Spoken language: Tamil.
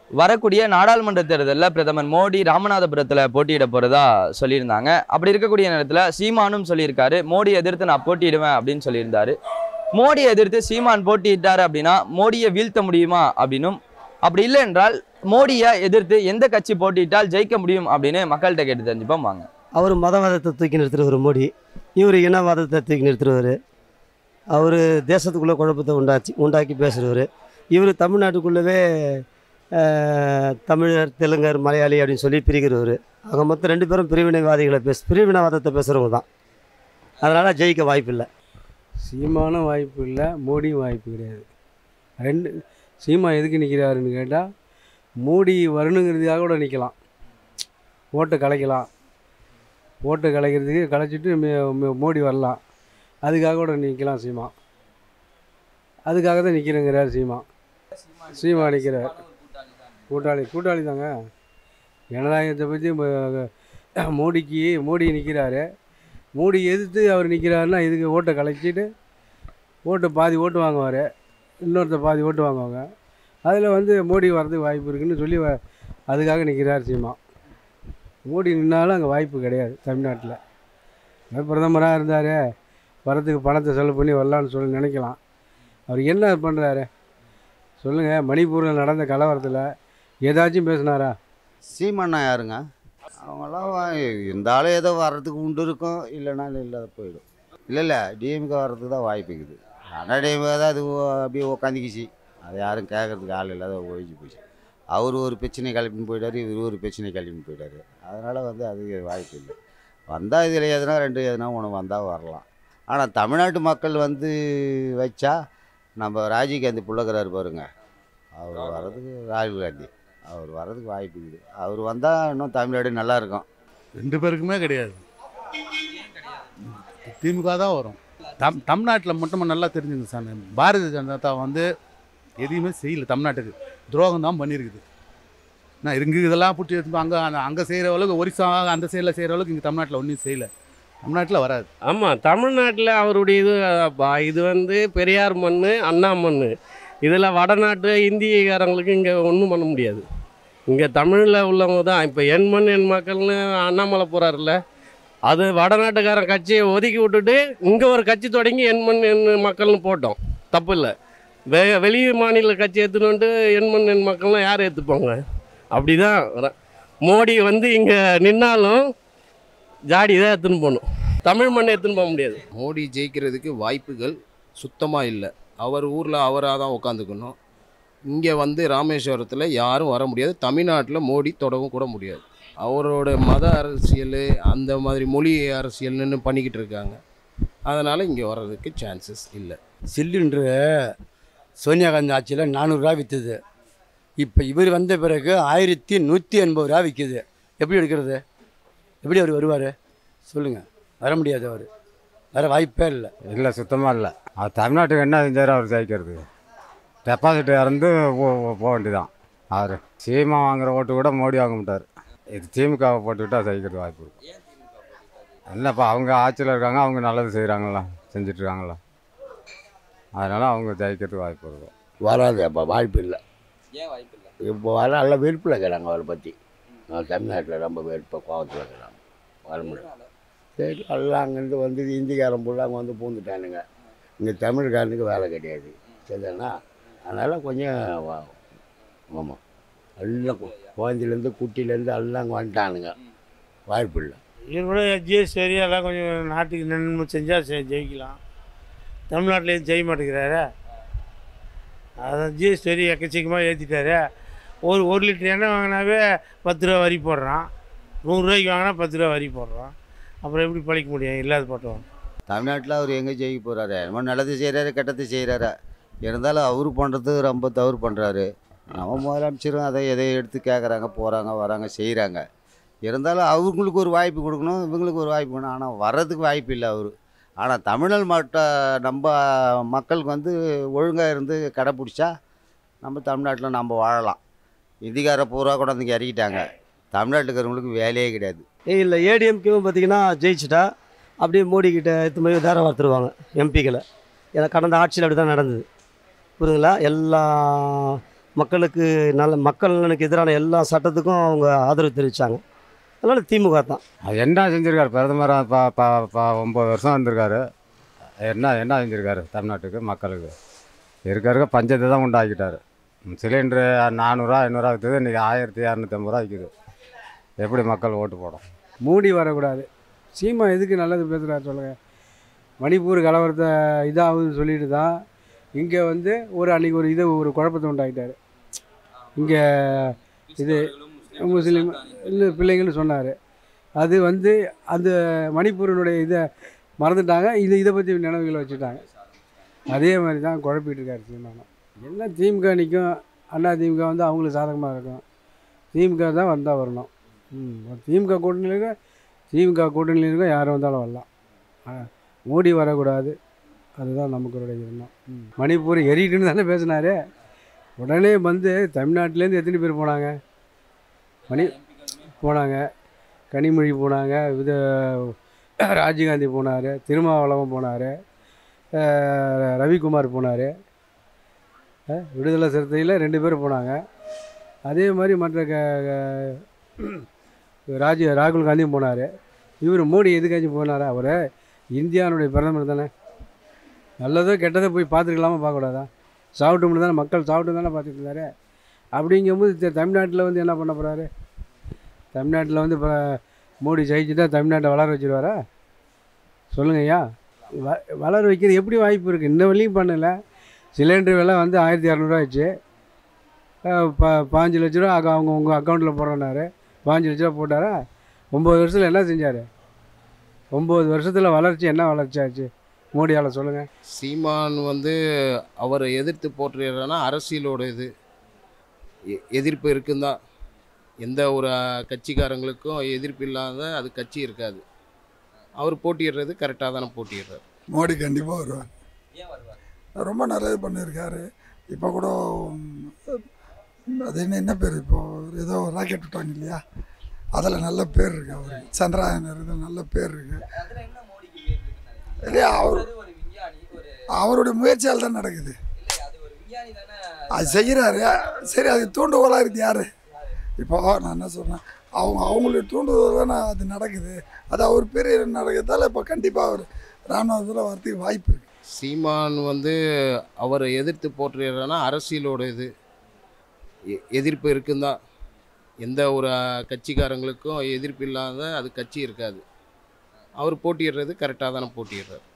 வரக்கூடிய நாடாளுமன்ற தேர்தலில் பிரதமர் மோடி ராமநாதபுரத்தில் போட்டியிட போகிறதா சொல்லியிருந்தாங்க அப்படி இருக்கக்கூடிய நேரத்தில் சீமானும் சொல்லியிருக்காரு மோடி எதிர்த்து நான் போட்டியிடுவேன் அப்படின்னு சொல்லியிருந்தாரு மோடியை எதிர்த்து சீமான் போட்டியிட்டார் அப்படின்னா மோடியை வீழ்த்த முடியுமா அப்படின்னும் அப்படி இல்லை என்றால் மோடியை எதிர்த்து எந்த கட்சி போட்டியிட்டால் ஜெயிக்க முடியும் அப்படின்னு மக்கள்கிட்ட கேட்டு தெரிஞ்சுப்போம் வாங்க அவர் மதவாதத்தை தூக்கி நிறுத்துறவர் மோடி இவர் இனவாதத்தை தூக்கி நிறுத்துறவர் அவர் தேசத்துக்குள்ளே குழப்பத்தை உண்டாச்சு உண்டாக்கி பேசுகிறவர் இவர் தமிழ்நாட்டுக்குள்ளவே அஹ், தமிழர் தெலுங்கர் மலையாளி அப்படின்னு சொல்லி பிரிக்கிறவர் அவங்க மொத்தம் ரெண்டு பேரும் பிரிவினைவாதிகளை பேச பிரிவினைவாதத்தை பேசுகிறவங்க தான் அதனால் ஜெயிக்க வாய்ப்பில்லை சீமானும் வாய்ப்பு இல்லை மோடியும் வாய்ப்பு கிடையாது ரெண்டு சீமா எதுக்கு நிற்கிறாருன்னு கேட்டால் மோடி வரணுங்கிறதுக்காக கூட நிற்கலாம் ஓட்டை கலைக்கலாம் ஓட்டை கலைக்கிறதுக்கு கலைச்சிட்டு மே- மே- மோடி வரலாம் அதுக்காக கூட நிற்கலாம் சீமா அதுக்காக தான் நிற்கிறேங்கிறார் சீமா சீமா நிற்கிறார் கூட்டாளி கூட்டாளி தாங்க ஜனநாயகத்தை பற்றி ம- மோடிக்கு மோடி நிற்கிறாரு மோடி எதிர்த்து அவர் நிற்கிறாருன்னா இதுக்கு ஓட்டை கலைச்சிட்டு ஓட்டு பாதி ஓட்டு வாங்குவார் இன்னொருத்த பாதி ஓட்டு வாங்குவாங்க அதில் வந்து மோடி வர்றதுக்கு வாய்ப்பு இருக்குன்னு சொல்லி வ- அதுக்காக நிற்கிறார் சீமா மோடி நின்னாலும் அங்கே வாய்ப்பு கிடையாது தமிழ்நாட்டில் அவர் பிரதமராக இருந்தார் வரத்துக்கு பணத்தை செலவு பண்ணி வரலான்னு சொல்லி நினைக்கலாம் அவர் என்ன பண்ணுறாரு சொல்லுங்கள் மணிப்பூரில் நடந்த கலவரத்தில் ஏதாச்சும் பேசினாரா சீமண்ணா யாருங்க அவங்களாம் வா- இருந்தாலும் ஏதோ வர்றதுக்கு உண்டு இருக்கும் இல்லைனாலும் இல்லாத போயிடும் இல்லை இல்லை டிஎம்கே வர்றதுக்கு தான் வாய்ப்பு இருக்குது ஆனால் டிஎம்கே தான் அது ஓ- அப்படியே உக்காந்துக்கிச்சு அது யாரும் கேட்கறதுக்கு ஆள் இல்லாத ஒழிஞ்சு போச்சு அவர் ஒரு பிரச்சனை கிளப்பின்னு போயிட்டார் இவர் ஒரு பிரச்சனை கிளப்பின்னு போயிட்டார் அதனால் வந்து அது வாய்ப்பு இல்லை வந்தால் இதில் எதுனா ரெண்டு எதுனா ஒன்று வந்தால் வரலாம் ஆனால் தமிழ்நாட்டு மக்கள் வந்து வச்சா நம்ம ராஜீவ்காந்தி பிள்ளைக்கிறாரு பாருங்க அவர் வர்றதுக்கு ராகுல் காந்தி அவர் வர்றதுக்கு வாய்ப்பு இருக்குது அவர் வந்தால் இன்னும் தமிழ்நாடு நல்லா இருக்கும் ரெண்டு பேருக்குமே கிடையாது திமுக தான் வரும் தம் தமிழ்நாட்டில் மட்டும் நல்லா தெரிஞ்சுங்க சார் பாரதிய ஜனதா வந்து எதையுமே செய்யல தமிழ்நாட்டுக்கு துரோகம் தான் பண்ணியிருக்குது நான் இங்கே இதெல்லாம் பிடிச்சி எடுத்து அங்கே அங்கே செய்கிற அளவுக்கு ஒரிசா அந்த சைடில் செய்கிற அளவுக்கு இங்கே தமிழ்நாட்டில் ஒன்றும் செய்யலை தமிழ்நாட்டில் வராது ஆமாம் தமிழ்நாட்டில் அவருடைய இது அப்பா, இது வந்து பெரியார் மண் அண்ணா மண் இதில் வடநாட்டு இந்தியக்காரங்களுக்கு இங்கே ஒன்றும் பண்ண முடியாது இங்கே தமிழில் உள்ளவங்க தான் இப்போ என் மண் என் மக்கள்னு அண்ணாமலை போகிறாருல்ல அது வடநாட்டுக்காரன் கட்சியை ஒதுக்கி விட்டுட்டு இங்கே ஒரு கட்சி தொடங்கி என் மண் என் மக்கள்னு போட்டோம் தப்பு இல்லை வெ வெளி மாநில கட்சி எடுத்துன்னு வந்துட்டு என் மண் என் மக்கள்லாம் யார் ஏற்றுப்பாங்க அப்படி தான் மோடி வந்து இங்கே நின்னாலும் ஜாடி தான் எடுத்துன்னு போகணும் தமிழ் மண்ணை எடுத்துன்னு போக முடியாது மோடி ஜெயிக்கிறதுக்கு வாய்ப்புகள் சுத்தமாக இல்லை அவர் ஊரில் அவராக தான் உட்காந்துக்கணும் இங்கே வந்து ராமேஸ்வரத்தில் யாரும் வர முடியாது தமிழ்நாட்டில் மோடி தொடவும் கூட முடியாது அவரோட மத அரசியல் அந்த மாதிரி மொழி அரசியல்னு பண்ணிக்கிட்டு இருக்காங்க அதனால் இங்கே வர்றதுக்கு சான்சஸ் இல்லை சிலிண்ட்ரு சோனியா காந்தி ஆட்சியில் நானூறுரூவா விற்றுது இப்போ இவர் வந்த பிறகு ஆயிரத்தி நூற்றி எண்பது ரூபா விற்கிது எப்படி எடுக்கிறது எப்படி அவர் வருவார் சொல்லுங்கள் வர முடியாது அவர் வர வாய்ப்பே இல்லை இல்லை சுத்தமாக இல்லை அது தமிழ்நாட்டுக்கு என்ன செஞ்சார் அவர் ஜெயிக்கிறது டெபாசிட் இறந்து போ- போ- போக வேண்டியதான் அவர் சீமா வாங்குற ஓட்டு கூட மோடி வாங்க மாட்டார் இது திமுகவை போட்டுக்கிட்டா ஜெயிக்கிறது வாய்ப்பு இருக்கு என்னப்பா அவங்க ஆட்சியில் இருக்காங்க அவங்க நல்லது செய்கிறாங்களா செஞ்சிட்ருக்காங்களா அதனால் அவங்க ஜெயிக்கிறதுக்கு வாய்ப்பு இருக்கும் வராது அப்போ வாய்ப்பு இல்லை ஏன் வாய்ப்பு இல்லை இப்போ வர நல்ல வெறுப்பில் இருக்கிறாங்க அவரை பற்றி தமிழ்நாட்டில் ரொம்ப வெறுப்பாக கோவத்தில் இருக்கிறாங்க வர முடியும் சரி எல்லாம் அங்கேருந்து வந்து இந்திக்காரன் ஃபுல்லாக அங்கே வந்து பூந்துட்டானுங்க இங்கே தமிழ்காரனுக்கு வேலை கிடையாது சரிதானா அதனால் கொஞ்சம் வா- ஆமாம் எல்லாம் கு- குழந்தையிலேருந்து குட்டியிலேருந்து எல்லாம் அங்கே வந்துட்டானுங்க வாய்ப்பு இல்லை இவரோட ஜிஎஸ்டி வரி எல்லாம் கொஞ்சம் நாட்டுக்கு நன்மை செஞ்சால் ஜெயிக்கலாம் தமிழ்நாட்டிலேயும் செய்ய மாட்டேங்கிறாரு அதான் ஜிஎஸ்டி வரி எக்கச்சக்கமாக ஏற்றிட்டாரு ஒரு ஒரு லிட்டர் எண்ணெய் வாங்கினாவே பத்து ரூபா வரி போடுறான் நூறுரூவாய்க்கு வாங்கினா பத்து ரூபா வரி போடுறான் அப்புறம் எப்படி பழிக்க முடியும் இல்லாத போட்டோம் தமிழ்நாட்டில் அவர் எங்கே ஜெயிக்க போகிறாரு என்னமோ நல்லது செய்கிறாரு கெட்டது செய்கிறாரு இருந்தாலும் அவர் பண்ணுறது ரொம்ப தவறு பண்ணுறாரு நம்ம முதலமைச்சரும் அதை எதை எடுத்து கேட்குறாங்க போகிறாங்க வராங்க செய்கிறாங்க இருந்தாலும் அவங்களுக்கு ஒரு வாய்ப்பு கொடுக்கணும் இவங்களுக்கு ஒரு வாய்ப்பு கொடுக்கணும் ஆனால் வர்றதுக்கு வாய்ப்பு இல்லை அவர் ஆனால் தமிழல் மட்ட நம்ம மக்களுக்கு வந்து ஒழுங்காக இருந்து கடைப்பிடிச்சா நம்ம தமிழ்நாட்டில் நம்ம வாழலாம் இந்திக்கார பூரா கொண்டாந்து இங்கே இறக்கிட்டாங்க தமிழ்நாட்டுக்காரங்களுக்கு வேலையே கிடையாது ஏய் இல்லை ஏடிஎம்கேவும் பார்த்தீங்கன்னா ஜெயிச்சிட்டா அப்படியே மோடி கிட்ட எடுத்து போய் தார வார்த்துருவாங்க எம்பிக்களை ஏன்னா கடந்த ஆட்சியில் அப்படி தான் நடந்தது புரியுதுங்களா எல்லா மக்களுக்கு நல்ல மக்கள் நலனுக்கு எதிரான எல்லா சட்டத்துக்கும் அவங்க ஆதரவு தெரிவித்தாங்க அதனால் திமுக தான் அது என்ன செஞ்சுருக்காரு பிரதமராக பா பா பா ஒம்பது வருஷம் வந்திருக்காரு என்ன என்ன செஞ்சுருக்காரு தமிழ்நாட்டுக்கு மக்களுக்கு இருக்க இருக்க பஞ்சத்தை தான் உண்டாக்கிட்டாரு சிலிண்டரு நானூறுரூவா ஐநூறுரூவா விற்றது இன்றைக்கி ஆயிரத்தி இரநூத்தம்பது ரூபா விற்கிது எப்படி மக்கள் ஓட்டு போடும் மூடி வரக்கூடாது சீமா எதுக்கு நல்லது பேசுகிறார் சொல்லுங்கள் மணிப்பூர் கலவரத்தை இதாகுதுன்னு சொல்லிட்டு தான் இங்கே வந்து ஒரு அன்றைக்கி ஒரு இது ஒரு குழப்பத்தை உண்டாக்கிட்டாரு இங்கே இது முஸ்லீம் இல்லை பிள்ளைங்கள்னு சொன்னார் அது வந்து அந்த மணிப்பூரினுடைய இதை மறந்துட்டாங்க இது இதை பற்றி நினைவுகளை வச்சுட்டாங்க அதே மாதிரி தான் குழப்பிட்டு இருக்காரு சீமானம் என்ன திமுக நிற்கும் அண்ணா திமுக வந்து அவங்களுக்கு சாதகமாக இருக்கும் திமுக தான் வந்தால் வரணும் ம் ஒரு திமுக கூட்டணியில் இருக்க திமுக கூட்டணியில் இருக்க யார் வந்தாலும் வரலாம் ஆ, மோடி வரக்கூடாது அதுதான் நமக்குடைய எண்ணம் ம். மணிப்பூர் எரிட்டுன்னு தானே பேசினாரு உடனே வந்து தமிழ்நாட்டிலேருந்து எத்தனை பேர் போனாங்க மணி போனாங்க கனிமொழி போனாங்க இது ராஜீவ்காந்தி போனார் திருமாவளவன் போனார் ரவிக்குமார் போனார் விடுதலை சிறுத்தையில் ரெண்டு பேர் போனாங்க அதே மாதிரி மற்ற க க- ராஜி ராகுல் காந்தியும் போனார் இவர் மோடி எதுக்காச்சும் போனாரா அவர் இந்தியாவுடைய பிரதமர் தானே நல்லதோ கெட்டதோ போய் பார்த்துக்கலாமா பார்க்கக்கூடாதா சாப்பிட்டோம்னு தானே மக்கள் சாப்பிட்டு தானே பார்த்துட்டு இருந்தாரு அப்படிங்கும்போது த- தமிழ்நாட்டில் வந்து என்ன பண்ண போகிறாரு தமிழ்நாட்டில் வந்து இப்போ மோடி ஜெயிச்சுட்டா தமிழ்நாட்டை வளர வச்சிருவாரா சொல்லுங்க ஐயா வ வளர வைக்கிறது எப்படி வாய்ப்பு இருக்குது இன்ன வரையும் பண்ணலை சிலிண்டர் விலை வந்து ஆயிரத்தி இரநூறுவா ஆச்சு அஹ் ப பாஞ்சு லட்ச ரூபா அக- அவங்க உங்கள் அக்கௌண்ட்டில் போடுறேன்னாரு பாஞ்சு லட்ச ரூபா போட்டாரா ஒம்பது வருஷத்தில் என்ன செஞ்சார் ஒம்பது வருஷத்தில் வளர்ச்சி என்ன வளர்ச்சி ஆச்சு மோடியால் சொல்லுங்கள் சீமான் வந்து அவரை எதிர்த்து போற்றுறாருன்னா அரசியலோட இது எ- எதிர்ப்பு இருக்குந்தான் எந்த ஒரு அஹ், கட்சிக்காரங்களுக்கும் எதிர்ப்பு இல்லாத அது கட்சி இருக்காது அவர் போட்டியிடுறது கரெக்டாக தானே போட்டியிடுறாரு மோடி கண்டிப்பாக வருவார் ரொம்ப நல்லது பண்ணியிருக்காரு இப்போ கூட உம், அது என்ன என்ன பேர் இப்போ ஏதோ ராக்கெட் விட்டாங்க இல்லையா அதில் நல்ல பேர் இருக்கு அவருக்கு சந்திராயன் இதில் நல்ல பேர் இருக்கு இல்லையா அவர் அவருடைய முயற்சியால் தான் நடக்குது அது செய்கிறாரு சரி அது தூண்டுகோலாக இருக்குது யார் இப்போ நான் என்ன சொல்கிறேன் அவங்க அவங்களுடைய தூண்டுதல் தானே அது நடக்குது அது அவர் பெரிய நடக்கிறதால இப்போ கண்டிப்பாக அவர் ராணுவத்தில் வரத்துக்கு வாய்ப்பு இருக்குது சீமான் வந்து அவரை எதிர்த்து போற்றுறாருன்னா அரசியலோட இது எ- எதிர்ப்பு இருக்குந்தான் எந்த ஒரு அஹ், கட்சிக்காரங்களுக்கும் எதிர்ப்பு இல்லாத அது கட்சி இருக்காது அவர் போட்டியிடுறது கரெக்டாக தானே போட்டியிடுறாரு